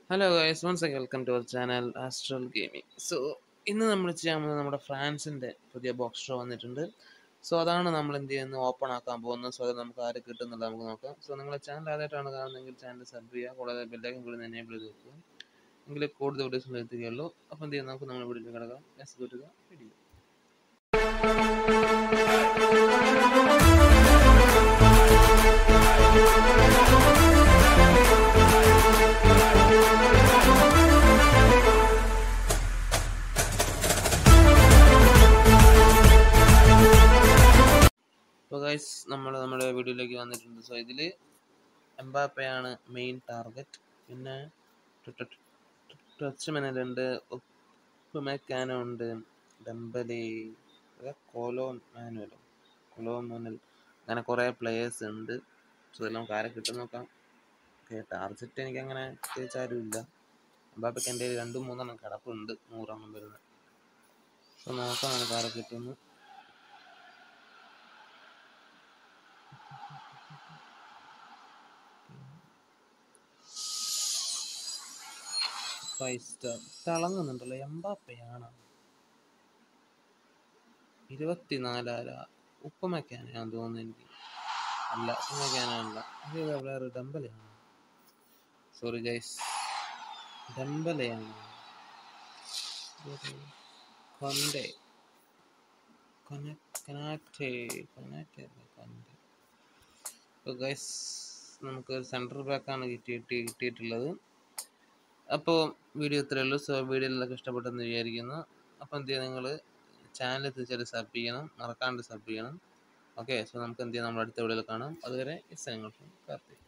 hello guys once again welcome to our channel Astral gaming so ഇന്ന് നമ്മൾ ചെയ്യാൻ പോകുന്നത് നമ്മുടെ ഫ്രാൻസിൻ്റെ പുതിയ ബോക്സ് ഷോ വന്നിട്ടുണ്ട് സോ അതാണ് നമ്മൾ എന്ത് ചെയ്യുന്നത് ഓപ്പൺ ആക്കാൻ പോകുന്നത് സോ അത് നമുക്ക് ആര് കിട്ടുന്നുള്ളത് നമുക്ക് നോക്കാം സോ നിങ്ങളുടെ ചാനൽ ആദ്യമായിട്ടാണ് കാണുന്നതെങ്കിൽ ചാനൽ സബ് ചെയ്യുക കൂടാതെ ബെല്ലൈക്കൻ കൂടി എനേബിൾ ചെയ്ത് വെക്കുക എങ്കിൽ കൂടുതൽ വീഡിയോസ് എത്തുകയുള്ളൂ അപ്പോൾ എന്ത് ചെയ്യാം നമുക്ക് നമ്മുടെ വീഡിയോ കിടക്കാം let's go to the video അപ്പോൾ ഗൈസ് നമ്മൾ നമ്മുടെ വീഡിയോയിലേക്ക് വന്നിട്ടുണ്ട് സോ ഇതിൽ എംബാപ്പയാണ് മെയിൻ ടാർഗറ്റ് പിന്നെ ടച്ച് മെനലുണ്ട് ഉപ്പുമെക്കാനോ ഉണ്ട് ഡംബലി കോലോ മാനുവലോ കൊലോ മാനുവൽ അങ്ങനെ കുറേ പ്ലെയേഴ്സ് ഉണ്ട് സോ ഇതെല്ലാം നമുക്ക് ആരെ കിട്ടും നോക്കാം ഓക്കെ ടാർഗറ്റ് എനിക്ക് അങ്ങനെ പ്രത്യേകിച്ച് ആരും ഇല്ല എംബാപ്പയ്ക്ക് എൻ്റെ കയ്യിൽ രണ്ടും മൂന്നെണ്ണം കിടപ്പുണ്ട് നൂറെണ്ണം വരുന്നത് സോ നോക്കാം നമുക്ക് ആരെ കിട്ടുന്നു ഫൈവ് സ്റ്റാർ തിളങ്ങുന്നുണ്ടല്ലോ എംബാപ്പയാണ് ഇരുപത്തിനാലാര ഉപ്പമയ്ക്കാനാന്ന് തോന്നുന്നു എനിക്ക് അല്ല ഉപ്പമയ്ക്കാനല്ല ഇത് വേറെ ഡംബലയാണ് സോറി ഗൈസ് ഡംബലയാണ് കൊണ്ടേ കനാറ്റെ കനാറ്റെ കൊണ്ടേ അപ്പോൾ ഗൈസ് നമുക്ക് സെൻട്രൽ ബാക്കാണ് കിട്ടി കിട്ടിയിട്ടുള്ളത് അപ്പോൾ വീഡിയോ ഇത്രയേ ഉള്ളൂ സോ വീഡിയോ എല്ലാവർക്കും ഇഷ്ടപ്പെട്ടെന്ന് വിചാരിക്കുന്നു അപ്പോൾ എന്ത് ചെയ്യുക നിങ്ങൾ ചാനൽ തീർച്ചയായിട്ടും സബ് ചെയ്യണം മറക്കാണ്ട് സബ് ചെയ്യണം ഓക്കെ സോ നമുക്ക് എന്ത് ചെയ്യാം നമ്മുടെ അടുത്ത വീഡിയോയിൽ കാണാം അതുവരെ ഇസ് നിങ്ങൾക്ക് കാർത്തിക്